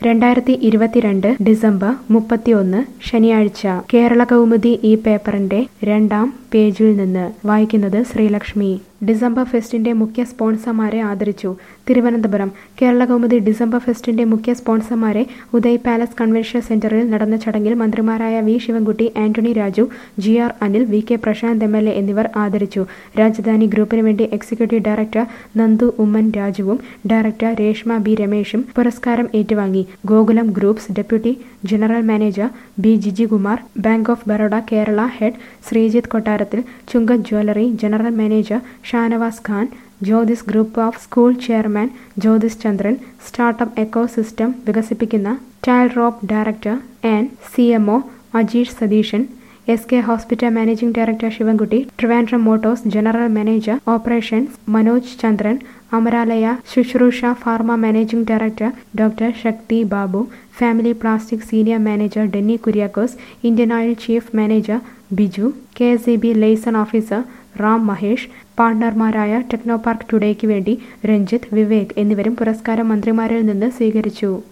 രണ്ടായിരത്തി ഇരുപത്തിരണ്ട് ഡിസംബർ മുപ്പത്തിയൊന്ന് ശനിയാഴ്ച കേരള കൗമുദി ഈ പേപ്പറിന്റെ രണ്ടാം പേജിൽ നിന്ന് വായിക്കുന്നത് ശ്രീലക്ഷ്മി ഡിസംബർ ഫെസ്റ്റിന്റെ മുഖ്യ സ്പോൺസർമാരെ ആദരിച്ചു തിരുവനന്തപുരം കേരള കൗമുദി ഡിസംബർ ഫെസ്റ്റിന്റെ മുഖ്യ സ്പോൺസർമാരെ ഉദയ് പാലസ് കൺവെൻഷൻ സെന്ററിൽ നടന്ന ചടങ്ങിൽ മന്ത്രിമാരായ V Sivankutty Antony Raju G R Anil V K Prashanth M L A എന്നിവർ ആദരിച്ചു രാജധാനി ഗ്രൂപ്പിന് വേണ്ടി എക്സിക്യൂട്ടീവ് ഡയറക്ടർ നന്ദു ഉമ്മൻ രാജുവും ഡയറക്ടർ രേഷ്മ ബി രമേശും പുരസ്കാരം ഏറ്റുവാങ്ങി Gokulam groups deputy general manager B Jijikumar bank of Baroda Kerala head Sreejith Kottarathil Chunkath jewellery general manager Shanavas Khan Jyothis group of school chairman Jyothis Chandran startup ecosystem വികസിപ്പിക്കുന്ന tile rope director and C M O Ajeesh Satheesan S K hospital managing director Sivankutty Trivandrum motors general manager operations Manoj Chandran Amaralaya Susrusha pharma managing director doctor Shakthi Babu family plastic senior manager Denny Kuriakose Indian oil chief manager Biju K S E B liaison officer Ram Mahesh പാർട്ണർമാരായ ടെക്നോപാർക്ക് ടുഡേക്ക് വേണ്ടി രഞ്ജിത്ത് വിവേക് എന്നിവരും പുരസ്കാരം മന്ത്രിമാരിൽ നിന്ന് സ്വീകരിച്ചു